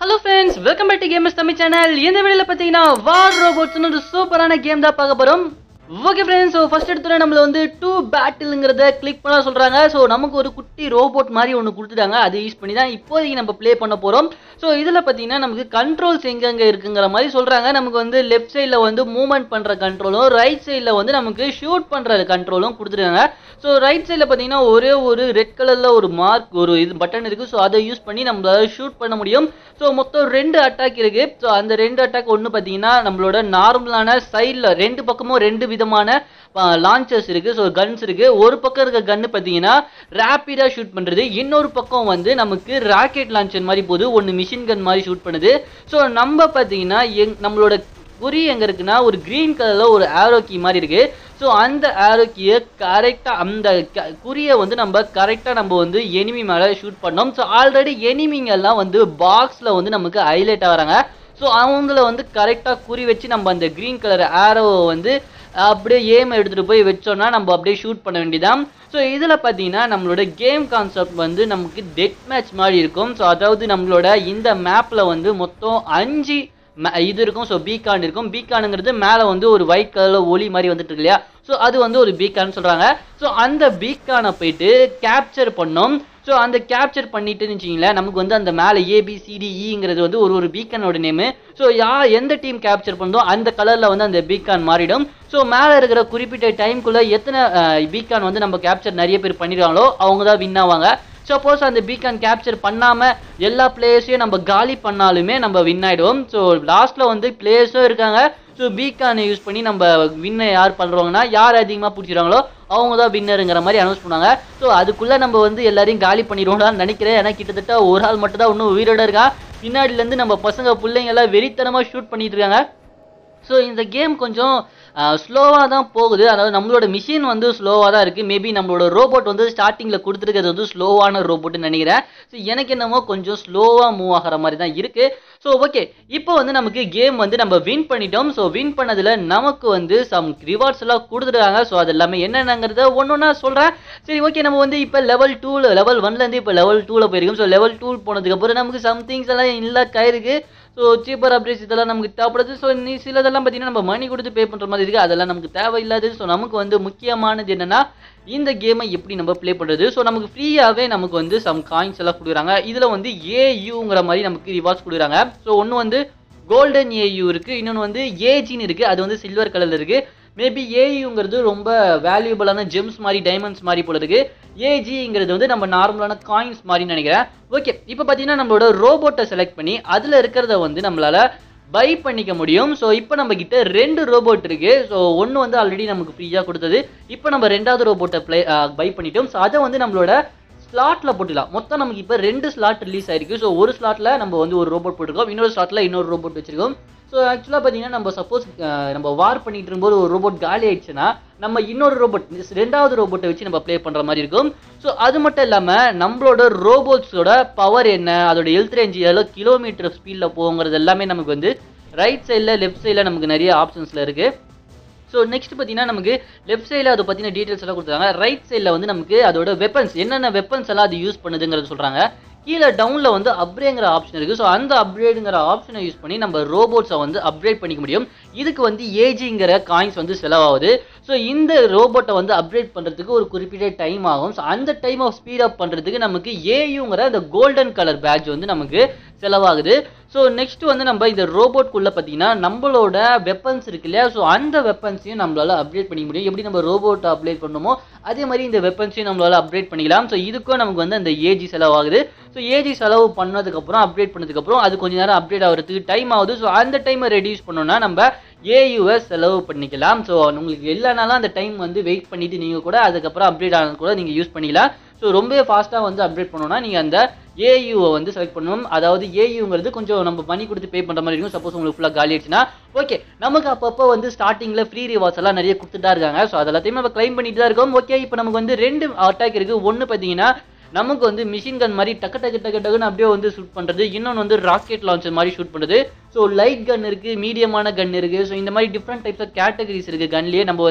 Hello friends welcome back to gamers Tamil channel இந்த வீடியோல பார்த்தீங்கன்னா வார் ரோபோட்ஸ்னு ஒரு சூப்பரான கேம் தான் பார்க்க போறோம் ஓகே ஃப்ரெண்ட்ஸ் ஸோ ஃபர்ஸ்ட் எடுத்தோட நம்மள வந்து டூ பேட்டிலுங்கிறத கிளிக் பண்ண சொல்றாங்க ஸோ நமக்கு ஒரு குட்டி ரோபோட் மாதிரி ஒன்று கொடுத்துட்டாங்க அதை யூஸ் பண்ணி தான் இப்போதைக்கு நம்ம ப்ளே பண்ண போறோம் ஸோ இதில் பார்த்தீங்கன்னா நமக்கு கண்ட்ரோல்ஸ் எங்கெங்க இருக்குங்கிற மாதிரி சொல்றாங்க நமக்கு வந்து லெஃப்ட் சைடில் வந்து மூவ்மெண்ட் பண்ற கண்ட்ரோலும் ரைட் சைடில் வந்து நமக்கு ஷூட் பண்ற கண்ட்ரோலும் கொடுத்துருக்காங்க ஸோ ரைட் சைடில் பார்த்தீங்கன்னா ஒரே ஒரு ரெட் கலரில் ஒரு மார்க் ஒரு இது பட்டன் இருக்குது ஸோ அதை யூஸ் பண்ணி நம்மளால ஷூட் பண்ண முடியும் ஸோ மொத்தம் ரெண்டு அட்டாக் இருக்குது ஸோ அந்த ரெண்டு அட்டாக் ஒன்று பார்த்தீங்கன்னா நம்மளோட நார்மலான சைடில் ரெண்டு பக்கமும் ரெண்டு விதமான லான்ச்சர்ஸ் இருக்குது ஸோ கன்ஸ் இருக்குது ஒரு பக்கம் இருக்க கன்று பார்த்தீங்கன்னா ரேப்பிடாக ஷூட் பண்ணுறது இன்னொரு பக்கம் வந்து நமக்கு ராக்கெட் லான்ச்சர் மாதிரி போகுது ஒன்று மிஷின் கன் மாதிரி ஷூட் பண்ணுது ஸோ நம்ம பார்த்தீங்கன்னா எங் நம்மளோட குறி எங்கே இருக்குன்னா ஒரு க்ரீன் கலரில் ஒரு ஆரோ கீ மாதிரி இருக்குது ஸோ அந்த ஆரோ கீயை கரெக்டாக அந்த க- குறியை வந்து நம்ம கரெக்டாக நம்ம வந்து எனிமி மேலே ஷூட் பண்ணோம் ஸோ ஆல்ரெடி எனிமிங்கெல்லாம் வந்து பாக்ஸில் வந்து நமக்கு ஹைலைட் ஆகிறாங்க ஸோ அவங்கள வந்து கரெக்டாக குறி வச்சு நம்ம அந்த க்ரீன் கலர் ஆரோவை வந்து அப்படியே ஏம் எடுத்துகிட்டு போய் வச்சோம்னா நம்ம அப்படியே ஷூட் பண்ண வேண்டியதான் ஸோ இதில் பார்த்தீங்கன்னா நம்மளோட கேம் கான்செப்ட் வந்து நமக்கு டெட் மேட்ச் மாதிரி இருக்கும் ஸோ அதாவது நம்மளோட இந்த மேப்பில் வந்து மொத்தம் அஞ்சு ம- இது இருக்கும் ஸோ பீகான் இருக்கும் பீகானுங்கிறது மேலே வந்து ஒரு ஒயிட் கலரில் ஒளி மாதிரி வந்துட்டு இருக்கு இல்லையா ஸோ அது வந்து ஒரு பீக்கான்னு சொல்கிறாங்க ஸோ அந்த பீக்கானை போயிட்டு கேப்சர் பண்ணோம் ஸோ அந்த கேப்சர் பண்ணிட்டுன்னு வச்சிங்களேன் நமக்கு வந்து அந்த மேலே ஏபிசிடிஇங்கிறது வந்து ஒரு ஒரு பீக்கனோட நேமு ஸோ யா எந்த டீம் கேப்சர் பண்ணதோ அந்த கலரில் வந்து அந்த பீக்கான் மாறிடும் ஸோ மேலே இருக்கிற குறிப்பிட்ட டைம்குள்ளே எத்தனை பீக்கான் வந்து நம்ம கேப்சர் நிறைய பேர் பண்ணிடுவாங்களோ அவங்க தான் வின் ஆவாங்க சப்போஸ் அந்த பீக்கான் கேப்சர் பண்ணாமல் எல்லா பிளேயர்ஸையும் நம்ம காலி பண்ணாலுமே நம்ம வின் ஆகிடுவோம் ஸோ லாஸ்ட்டில் வந்து பிளேயர்ஸும் இருக்காங்க ஸோ பீக்கானை யூஸ் பண்ணி நம்ம வின்னை யார் பண்ணுறவங்கன்னா யார் அதிகமாக பிடிச்சிடுறாங்களோ அவங்க தான் வின்னருங்கிற மாதிரி அனௌன்ஸ் பண்ணாங்க ஸோ அதுக்குள்ளே நம்ம வந்து எல்லாரையும் காலி பண்ணிடுவோம்னு நினைக்கிறேன் ஏன்னா கிட்டத்தட்ட ஒரு ஆள் மட்டும் தான் இன்னும் உயிரோட இருக்கான் பின்னாடிலேருந்து நம்ம பசங்க பிள்ளைங்க எல்லாம் வெறித்தனமாக ஷூட் பண்ணிட்டு இருக்காங்க ஸோ இந்த கேம் கொஞ்சம் ஸ்லோவாக தான் போகுது அதாவது நம்மளோட மிஷின் வந்து ஸ்லோவாக தான் இருக்குது மேபி நம்மளோட ரோபோட் வந்து ஸ்டார்டிங்கில் கொடுத்துருக்கிறது வந்து ஸ்லோவான ரோபோட்னு நினைக்கிறேன் ஸோ எனக்கு என்னமோ கொஞ்சம் ஸ்லோவாக மூவ் ஆகிற மாதிரி தான் இருக்குது ஸோ ஓகே இப்போ வந்து நமக்கு கேம் வந்து நம்ம வின் பண்ணிட்டோம் ஸோ வின் பண்ணதில் நமக்கு வந்து சம் ரிவார்ட்ஸ் எல்லாம் கொடுத்துருக்காங்க ஸோ அது எல்லாமே என்னென்னங்கிறத ஒன்று ஒன்றா சொல்கிறேன் சரி ஓகே நம்ம வந்து இப்போ லெவல் டூவில் லெவல் ஒன்லேருந்து இப்போ லெவல் டூவில் போயிருக்கோம் ஸோ லெவல் டூ போனதுக்கப்புறம் நமக்கு சம்திங்ஸ் எல்லாம் இல்லை கயிறுக்கு ஸோ சீப்பர் அப்டேட்ஸ் இதெல்லாம் நமக்கு தேவைப்படுது ஸோ நீ சிலதெல்லாம் பார்த்தீங்கன்னா நம்ம மணி கொடுத்து பே பண்ணுற மாதிரி இருக்குது அதெல்லாம் நமக்கு தேவையில்லாது ஸோ நமக்கு வந்து முக்கியமானது என்னென்னா இந்த கேமை எப்படி நம்ம ப்ளே பண்ணுறது ஸோ நமக்கு ஃப்ரீயாகவே நமக்கு வந்து சம் காயின்ஸ் எல்லாம் கொடுக்குறாங்க இதில் வந்து ஏயூங்கிற மாதிரி நமக்கு ரிவார்ட்ஸ் கொடுக்குறாங்க ஸோ ஒன்று வந்து கோல்டன் ஏயூ இருக்குது இன்னொன்று வந்து ஏஜின்னு இருக்குது அது வந்து சில்வர் கலரில் இருக்குது மேபி ஏயுங்கிறது ரொம்ப வேல்யூபிளான ஜெம்ஸ் மாதிரி டைமண்ட்ஸ் மாதிரி போல இருக்கு ஏஜிங்கிறது வந்து நம்ம நார்மலான காயின்ஸ் மாதிரி நினைக்கிறேன் ஓகே இப்போ பார்த்தீங்கன்னா நம்மளோட ரோபோட்டை செலக்ட் பண்ணி அதில் இருக்கிறத வந்து நம்மளால பை பண்ணிக்க முடியும் ஸோ இப்போ நம்ம கிட்ட ரெண்டு ரோபோட் இருக்கு ஸோ ஒன்று வந்து ஆல்ரெடி நமக்கு ஃப்ரீயாக கொடுத்தது இப்போ நம்ம ரெண்டாவது ரோபோட்டை ப்ளே பை பண்ணிட்டோம் ஸோ அதை வந்து நம்மளோட ஸ்லாட்டில் போட்டுக்கலாம் மொத்தம் நமக்கு இப்போ ரெண்டு ஸ்லாட் ரிலீஸ் ஆயிருக்கு ஸோ ஒரு ஸ்லாட்டில் நம்ம வந்து ஒரு ரோபோட் போட்டிருக்கோம் இன்னொரு ஸ்லாட்டில் இன்னொரு ரோபோட் வச்சிருக்கோம் ஸோ ஆக்சுவலாக பார்த்தீங்கன்னா நம்ம சப்போஸ் நம்ம வார் பண்ணிட்டு இருக்கும்போது ஒரு ரோபோட் காலி ஆயிடுச்சுன்னா நம்ம இன்னொரு ரோபோட் ரெண்டாவது ரோபோட்டை வச்சு நம்ம ப்ளே பண்ணுற மாதிரி இருக்கும் ஸோ அது மட்டும் இல்லாமல் நம்மளோட ரோபோட்ஸோட பவர் என்ன அதோட ஹெல்த் ரேஞ்ச் எவ்வளோ கிலோமீட்டர் ஸ்பீடில் போகுங்கிறது எல்லாமே நமக்கு வந்து ரைட் சைடில் லெஃப்ட் சைடில் நமக்கு நிறைய ஆப்ஷன்ஸில் இருக்குது ஸோ நெக்ஸ்ட் பார்த்தீங்கன்னா நமக்கு லெஃப்ட் சைடில் அதை பற்றின டீட்டெயில்ஸ் எல்லாம் கொடுத்தாங்க ரைட் சைடில் வந்து நமக்கு அதோட வெப்பன்ஸ் என்னென்ன வெப்பன்ஸ் எல்லாம் அது யூஸ் பண்ணுதுங்கிறது சொல்கிறாங்க கீழே டவுனில் வந்து அப்ரேங்கிற ஆப்ஷன் இருக்குது ஸோ அந்த அப்கிரேடுங்கிற ஆப்ஷனை யூஸ் பண்ணி நம்ம ரோபோட்ஸை வந்து அப்கிரேட் பண்ணிக்க முடியும் இதுக்கு வந்து ஏஜிங்கிற காயின்ஸ் வந்து செலவாகுது ஸோ இந்த ரோபோட்டை வந்து அப்கிரேட் பண்ணுறதுக்கு ஒரு குறிப்பிட்ட டைம் ஆகும் ஸோ அந்த டைம் ஆஃப் ஸ்பீட் அப் பண்ணுறதுக்கு நமக்கு ஏயுங்கிற அந்த கோல்டன் கலர் பேட்ச் வந்து நமக்கு செலவாகுது ஸோ நெக்ஸ்ட் வந்து நம்ம இந்த ரோபோட்குள்ளே பார்த்தீங்கன்னா நம்மளோட வெப்பன்ஸ் இருக்கு இல்லையா ஸோ அந்த வெப்பன்ஸையும் நம்மளால அப்டேட் பண்ணிக்க முடியும் எப்படி நம்ம ரோபோட்டை அப்டேட் பண்ணணுமோ அதே மாதிரி இந்த வெப்பன்ஸையும் நம்மளால அப்டேட் பண்ணிக்கலாம் ஸோ இதுக்கும் நமக்கு வந்து அந்த ஏஜி செலவாகுது ஸோ ஏஜி செலவு பண்ணதுக்கப்புறம் அப்டேட் பண்ணதுக்கப்புறம் அது கொஞ்ச நேரம் அப்டேட் ஆகிறதுக்கு டைம் ஆகுது ஸோ அந்த டைமை ரெடியூஸ் பண்ணோம்னா நம்ம ஏயுஎஸ் செலவு பண்ணிக்கலாம் ஸோ உங்களுக்கு இல்லைனாலும் அந்த டைம் வந்து வெயிட் பண்ணிட்டு நீங்கள் கூட அதுக்கப்புறம் அப்டேட் ஆனது கூட நீங்கள் யூஸ் பண்ணிக்கலாம் ஸோ ரொம்பவே ஃபாஸ்ட்டாக வந்து அப்டேட் பண்ணோம்னா நீங்கள் அந்த ஏயுவை வந்து செலக்ட் பண்ணணும் அதாவது ஏயுங்கிறது கொஞ்சம் நம்ம மணி கொடுத்து பே பண்ணுற மாதிரி இருக்கும் சப்போஸ் உங்களுக்கு ஃபுல்லாக காலி ஆயிடுச்சுன்னா ஓகே நமக்கு அப்பப்போ வந்து ஸ்டார்டிங்கில் ஃப்ரீ ரிவார்ட்ஸ் எல்லாம் நிறைய கொடுத்துட்டு தான் இருக்காங்க ஸோ அது எல்லாத்தையுமே நம்ம க்ளைம் பண்ணிட்டு தான் இருக்கோம் ஓகே இப்போ நமக்கு வந்து ரெண்டு அட்டாக் இருக்குது ஒன்று பார்த்தீங்கன்னா நமக்கு வந்து மிஷின் கன் மாதிரி டக்கு டக்கு டக்கு டக்குன்னு அப்படியே வந்து ஷூட் பண்ணுறது இன்னொன்று வந்து ராக்கெட் லான்ச்சர் மாதிரி ஷூட் பண்ணுறது ஸோ லைட் கன் இருக்குது மீடியமான கன் இருக்குது ஸோ இந்த மாதிரி டிஃப்ரெண்ட் டைப்ஸ் ஆஃப் கேட்டகரிஸ் இருக்குது கன்லேயே நம்ம வந்து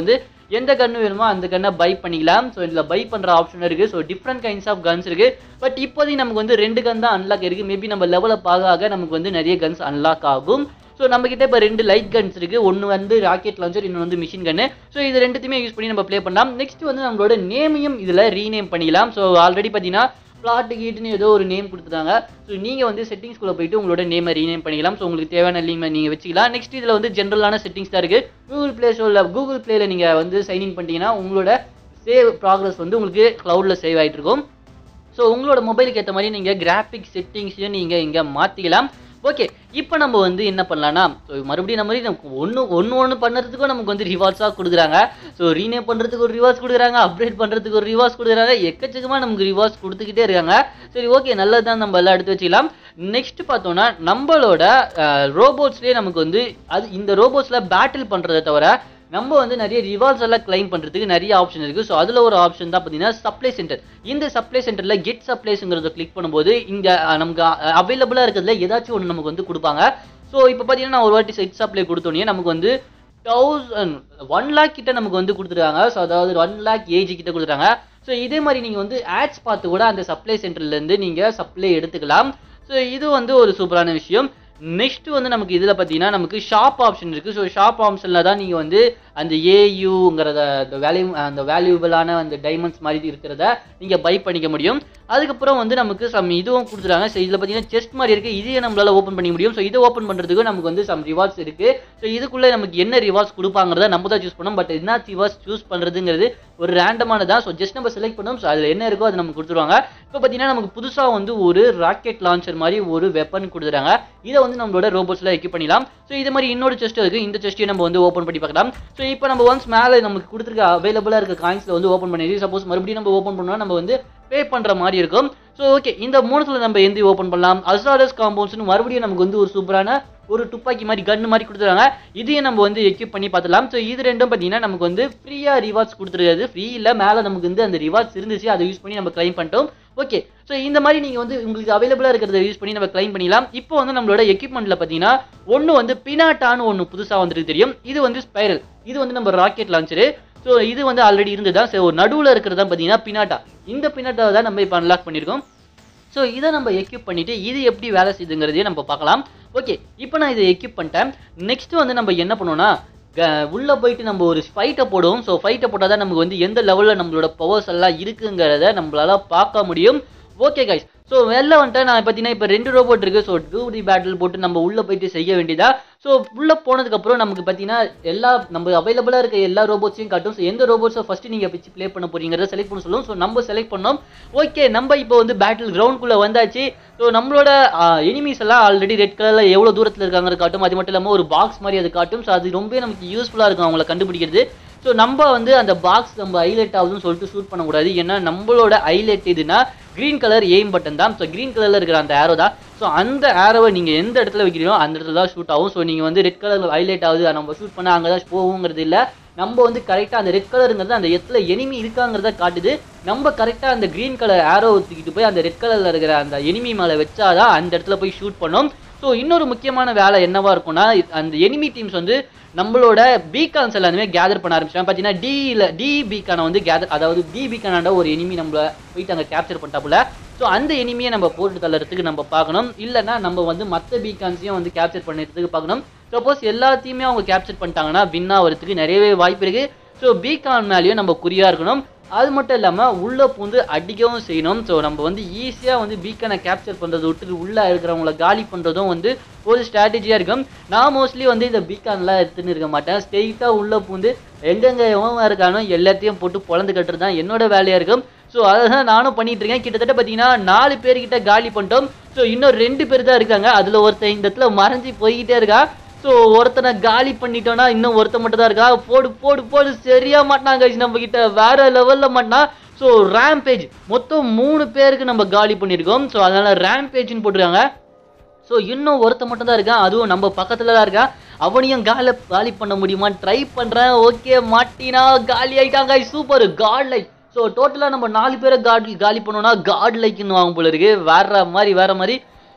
எந்த கன்று வேணுமோ அந்த கன்னை பை பண்ணிக்கலாம் ஸோ இதில் பை பண்ணுற ஆப்ஷன் இருக்குது so different kinds of guns இருக்குது பட் இப்போதைக்கு நமக்கு வந்து ரெண்டு கன் தான் அன்லாக் இருக்குது மேபி நம்ம லெவலப் ஆக ஆக நமக்கு வந்து நிறைய கன்ஸ் அன்லாக் ஆகும் ஸோ நம்ம கிட்ட இப்போ ரெண்டு லைட் கன்ஸ் இருக்கு ஒன்று வந்து ராக்கெட் லான்ச்சர் இன்னொன்று வந்து மிஷின் கன்னு ஸோ இது ரெண்டுத்தையுமே யூஸ் பண்ணி நம்ம ப்ளே பண்ணலாம் நெக்ஸ்ட் வந்து நம்மளோட நேமையும் இதில் ரீநேம் பண்ணிக்கலாம் ஸோ ஆல்ரெடி பார்த்தீங்கன்னா பிளாட் கீட்டுன்னு ஏதோ ஒரு நேம் கொடுத்துட்டாங்க ஸோ நீங்கள் வந்து செட்டிங்ஸ்குள்ளே போயிட்டு உங்களோட நேமை ரீநேம் பண்ணிக்கலாம் ஸோ உங்களுக்கு தேவையான நேமை நீங்கள் வச்சுக்கலாம் நெக்ஸ்ட் இதில் வந்து ஜென்ரலான செட்டிங்ஸ் தான் இருக்குது கூகுள் ப்ளே ஸ்டோரில் கூகுள் ப்ளேயில் நீங்கள் வந்து சைன்இன் பண்ணிட்டீங்கன்னா உங்களோட சேவ் ப்ராக்ரஸ் வந்து உங்களுக்கு க்ளவுடில் சேவ் ஆகிட்டு இருக்கும் ஸோ உங்களோட மொபைலுக்கு ஏற்ற மாதிரி நீங்கள் கிராஃபிக் செட்டிங்ஸையும் நீங்கள் இங்கே மாற்றிக்கலாம் ஓகே இப்போ நம்ம வந்து என்ன பண்ணலாம்னா ஸோ மறுபடியும் நம்ம நமக்கு ஒன்று ஒன்று ஒன்று பண்ணுறதுக்கும் நமக்கு வந்து ரிவார்ட்ஸாக கொடுக்குறாங்க ஸோ ரீநேம் பண்ணுறதுக்கு ஒரு ரிவார்ட்ஸ் கொடுக்குறாங்க அப்டேட் பண்ணுறதுக்கு ஒரு ரிவார்ட்ஸ் கொடுக்குறாங்க எக்கச்சக்கமாக நமக்கு ரிவார்ட்ஸ் கொடுத்துக்கிட்டே இருக்காங்க சரி ஓகே நல்லது தான் நம்ம எல்லாம் எடுத்து வச்சுக்கலாம் நெக்ஸ்ட் பார்த்தோம்னா நம்மளோட ரோபோட்ஸ்லேயே நமக்கு வந்து அது இந்த ரோபோட்ஸில் பேட்டில் பண்ணுறதை தவிர நம்ம வந்து நிறைய ரிவார்ட்ஸ் எல்லாம் கிளைம் பண்ணுறதுக்கு நிறைய ஆப்ஷன் இருக்குது ஸோ அதில் ஒரு ஆப்ஷன் தான் பார்த்தீங்கன்னா சப்ளை சென்டர் இந்த சப்ளை சென்டரில் கெட் சப்ளைஸுங்கிறத கிளிக் பண்ணும்போது இங்கே நமக்கு அவைலபிளாக இருக்கிறதுல ஏதாச்சும் ஒன்று நமக்கு வந்து கொடுப்பாங்க ஸோ இப்போ பார்த்தீங்கன்னா நான் ஒரு வாட்டி செட் சப்ளை கொடுத்தோன்னே நமக்கு வந்து தௌசண்ட் ஒன் லேக் கிட்ட நமக்கு வந்து கொடுத்துருக்காங்க ஸோ அதாவது ஒன் லேக் ஏஜ் கிட்ட கொடுத்துருக்காங்க ஸோ இதே மாதிரி நீங்கள் வந்து ஆட்ஸ் பார்த்து கூட அந்த சப்ளை சென்டர்லேருந்து நீங்கள் சப்ளை எடுத்துக்கலாம் ஸோ இது வந்து ஒரு சூப்பரான விஷயம் நெக்ஸ்ட் வந்து நமக்கு இதில் பார்த்தீங்கன்னா நமக்கு ஷாப் ஆப்ஷன் இருக்குது ஸோ ஷாப் ஆப்ஷனில் தான் நீங்கள் வந்து அந்த ஏயூங்கிறத அந்த வேல்யூ அந்த வேல்யூபிளான அந்த டைமண்ட்ஸ் மாதிரி இருக்கிறத நீங்கள் பை பண்ணிக்க முடியும் அதுக்கப்புறம் வந்து நமக்கு சம் இதுவும் கொடுத்துருக்காங்க ஸோ இதில் பார்த்தீங்கன்னா செஸ்ட் மாதிரி இருக்குது இதையே நம்மளால் ஓப்பன் பண்ணிக்க முடியும் ஸோ இதை ஓப்பன் பண்ணுறதுக்கு நமக்கு வந்து சம் ரிவார்ட்ஸ் இருக்குது ஸோ இதுக்குள்ளே நமக்கு என்ன ரிவார்ட்ஸ் கொடுப்பாங்கிறத நம்ம தான் சூஸ் பண்ணோம் பட் என்ன ரிவார்ட்ஸ் சூஸ் பண்ணுறதுங்கிறது ஒரு ரேண்டமானதான் ஸோ ஜஸ்ட் நம்ம செலக்ட் பண்ணோம் ஸோ அதில் என்ன இருக்கோ அது நமக்கு கொடுத்துருவாங்க இப்போ பார்த்தீங்கன்னா நமக்கு புதுசாக வந்து ஒரு ராக்கெட் லான்ச்சர் மாதிரி ஒரு வெப்பன் கொடுத்துறாங்க இதை வந்து நம்மளோட ரோபோட்ஸில் எக்யூப் பண்ணிக்கலாம் ஸோ இது மாதிரி இன்னொரு செஸ்ட் இருக்குது இந்த செஸ்ட்டையும் நம்ம வந்து ஓப்பன் பண்ணி பார்க்கலாம் ஸோ இப்போ நம்ம ஒன்ஸ் மேலே நமக்கு கொடுத்துருக்க அவைலபிளாக இருக்க காயின்ஸில் வந்து ஓப்பன் பண்ணி சப்போஸ் மறுபடியும் நம்ம ஓப்பன் பண்ணோம்னா நம்ம வந்து பே பண்ணுற மாதிரி இருக்கும் ஸோ ஓகே இந்த மூணுத்தில் நம்ம எந்த ஓப்பன் பண்ணலாம் அசாடஸ் காம்பவுண்ட்ஸ்னு மறுபடியும் நமக்கு வந்து ஒரு சூப்பரான ஒரு துப்பாக்கி மாதிரி கன் மாதிரி கொடுத்துருக்காங்க இதையும் நம்ம வந்து எக்யூப் பண்ணி பார்த்துலாம் ஸோ இது ரெண்டும் பார்த்தீங்கன்னா நமக்கு வந்து ஃப்ரீயாக ரிவார்ட்ஸ் கொடுத்துருக்காது ஃப்ரீ இல்லை மேலே நமக்கு வந்து அந்த ரிவார்ட்ஸ் இருந்துச்சு அதை யூஸ் பண்ணி நம்ம கிளைம் பண்ணிட்டோம் ஓகே ஸோ இந்த மாதிரி நீங்கள் வந்து உங்களுக்கு அவைலபிளாக இருக்கிறத யூஸ் பண்ணி நம்ம கிளைம் பண்ணிக்கலாம் இப்போ வந்து நம்மளோட எக்யூப்மெண்ட்டில் பார்த்தீங்கன்னா ஒன்று வந்து பினாட்டான்னு ஒன்று புதுசாக வந்துருக்கு தெரியும் இது வந்து ஸ்பைரல் இது வந்து நம்ம ராக்கெட் லான்ச்சரு ஸோ இது வந்து ஆல்ரெடி இருந்ததா ஸோ நடுவில் இருக்கிறது தான் பார்த்தீங்கன்னா பினாட்டா இந்த பினாட்டாவை தான் நம்ம இப்போ அன்லாக் பண்ணியிருக்கோம் ஸோ இதை நம்ம எக்யூப் பண்ணிவிட்டு இது எப்படி வேலை செய்யுதுங்கிறதையும் நம்ம பார்க்கலாம் ஓகே இப்போ நான் இதை எக்யூப் பண்ணிட்டேன் நெக்ஸ்ட் வந்து நம்ம என்ன பண்ணோம்னா உள்ளே போயிட்டு நம்ம ஒரு ஃபைட்டை போடுவோம் ஸோ ஃபைட்டை போட்டால் தான் நமக்கு வந்து எந்த லெவலில் நம்மளோட பவர்ஸ் எல்லாம் இருக்குங்கிறத நம்மளால பார்க்க முடியும் ஓகே கைஸ் ஸோ வெளில வந்துட்டு நான் பார்த்தீங்கன்னா இப்போ ரெண்டு ரோபோட் இருக்குது ஸோ டூ டி பேட்டில் போட்டு நம்ம உள்ளே போயிட்டு செய்ய வேண்டியதா ஸோ உள்ளே போனதுக்கப்புறம் நமக்கு பார்த்தீங்கன்னா எல்லா நம்ம அவைலபிளாக இருக்க எல்லா ரோபோட்ஸையும் காட்டும் ஸோ எந்த ரோபோட்ஸை ஃபஸ்ட்டு நீங்கள் வச்சு ப்ளே பண்ண போறீங்கிறத செலக்ட் பண்ண சொல்லுவோம் ஸோ நம்ம செலக்ட் பண்ணோம் ஓகே நம்ம இப்போ வந்து பேட்டில் கிரவுண்ட்குள்ளே வந்தாச்சு ஸோ நம்மளோட எனிமீஸ் எல்லாம் ஆல்ரெடி ரெட் கலரில் எவ்வளோ தூரத்தில் இருக்காங்க காட்டும் அது மட்டும் இல்லாமல் ஒரு பாக்ஸ் மாதிரி அது காட்டும் ஸோ அது ரொம்ப நமக்கு யூஸ்ஃபுல்லாக இருக்கும் அவங்கள கண்டுபிடிக்கிறது ஸோ நம்ம வந்து அந்த பாக்ஸ் நம்ம ஹைலைட் ஆகுதுன்னு சொல்லிட்டு ஷூட் பண்ணக்கூடாது ஏன்னா நம்மளோட ஹைலைட் எதுனா க்ரீன் கலர் எய்ம் பட்டன் தான் ஸோ க்ரீன் கலரில் இருக்கிற அந்த ஆரோ தான் ஸோ அந்த ஆரோவை நீங்கள் எந்த இடத்துல வைக்கிறீங்களோ அந்த இடத்துல தான் ஷூட் ஆகும் ஸோ நீங்கள் வந்து ரெட் கலர் ஹைலைட் ஆகுது அதை நம்ம ஷூட் பண்ணால் அங்கே தான் போகுங்கிறது இல்லை நம்ம வந்து கரெக்டாக அந்த ரெட் கலருங்கிறது அந்த இடத்துல எனிமி இருக்காங்கிறத காட்டுது நம்ம கரெக்டாக அந்த க்ரீன் கலர் ஆரோ தூக்கிட்டு போய் அந்த ரெட் கலரில் இருக்கிற அந்த எனிமி மேலே வச்சாதான் அந்த இடத்துல போய் ஷூட் பண்ணோம் ஸோ இன்னொரு முக்கியமான வேலை என்னவா இருக்கும்னா அந்த எனிமி டீம்ஸ் வந்து நம்மளோட பீகான்ஸ் எல்லாமே கேதர் பண்ண ஆரம்பிச்சாங்க பார்த்தீங்கன்னா டியில் டி பீக்கானை வந்து கேதர் அதாவது டி பீக்கானாண்ட ஒரு எனிமி நம்மள போயிட்டு அங்கே கேப்சர் பண்ணிட்டாப்புல ஸோ அந்த எனிமியை நம்ம போட்டு தள்ளறதுக்கு நம்ம பார்க்கணும் இல்லைன்னா நம்ம வந்து மற்ற பீகான்ஸையும் வந்து கேப்சர் பண்ணுறதுக்கு பார்க்கணும் சப்போஸ் எல்லாத்தையுமே அவங்க கேப்சர் பண்ணிட்டாங்கன்னா வின் ஆகிறதுக்கு நிறையவே வாய்ப்பு இருக்குது ஸோ பீகான் மேலேயும் நம்ம குறியாக இருக்கணும் அது மட்டும் இல்லாமல் உள்ளே பூந்து அடிக்கவும் செய்யணும் ஸோ நம்ம வந்து ஈஸியாக வந்து பீக்கனை கேப்சர் பண்ணுறதை விட்டுட்டு உள்ளே இருக்கிறவங்கள காலி பண்ணுறதும் வந்து ஒரு ஸ்ட்ராட்டஜியாக இருக்கும் நான் மோஸ்ட்லி வந்து இந்த பீக்கான்லாம் எடுத்துன்னு இருக்க மாட்டேன் ஸ்ட்ரெயிட்டாக உள்ளே பூந்து எங்கெங்கே எவன் இருக்கானோ எல்லாத்தையும் போட்டு பொழந்து கட்டுறது தான் என்னோட வேலையாக இருக்கும் ஸோ அதை தான் நானும் பண்ணிட்டு இருக்கேன் கிட்டத்தட்ட பார்த்தீங்கன்னா நாலு பேர்கிட்ட காலி பண்ணிட்டோம் ஸோ இன்னும் ரெண்டு பேர் தான் இருக்காங்க அதில் ஒருத்தன் இந்த இடத்துல மறைஞ்சு போய்கிட்டே இருக்கா ஸோ ஒருத்தனை காலி பண்ணிட்டோம்னா இன்னும் ஒருத்தன் மட்டும் தான் இருக்கா போடு போடு போடு சரியா மாட்டாங்க நம்ம கிட்ட வேற லெவலில் மாட்டினா ஸோ ரேம்பேஜ் மொத்தம் மூணு பேருக்கு நம்ம காலி பண்ணியிருக்கோம் ஸோ அதனால ரேம்பேஜ்னு போட்டிருக்காங்க ஸோ இன்னும் ஒருத்த மட்டும் தான் இருக்கான் அதுவும் நம்ம பக்கத்தில் தான் இருக்கான் அவனையும் காலை காலி பண்ண முடியுமான்னு ட்ரை பண்ணுறேன் ஓகே மாட்டினா காலி ஆயிட்டாங்க சூப்பர் காட் லைக் ஸோ டோட்டலாக நம்ம நாலு பேரை காட் காலி பண்ணோம்னா காட் லைக்னு வாங்க போல இருக்கு வேற மாதிரி வேற மாதிரி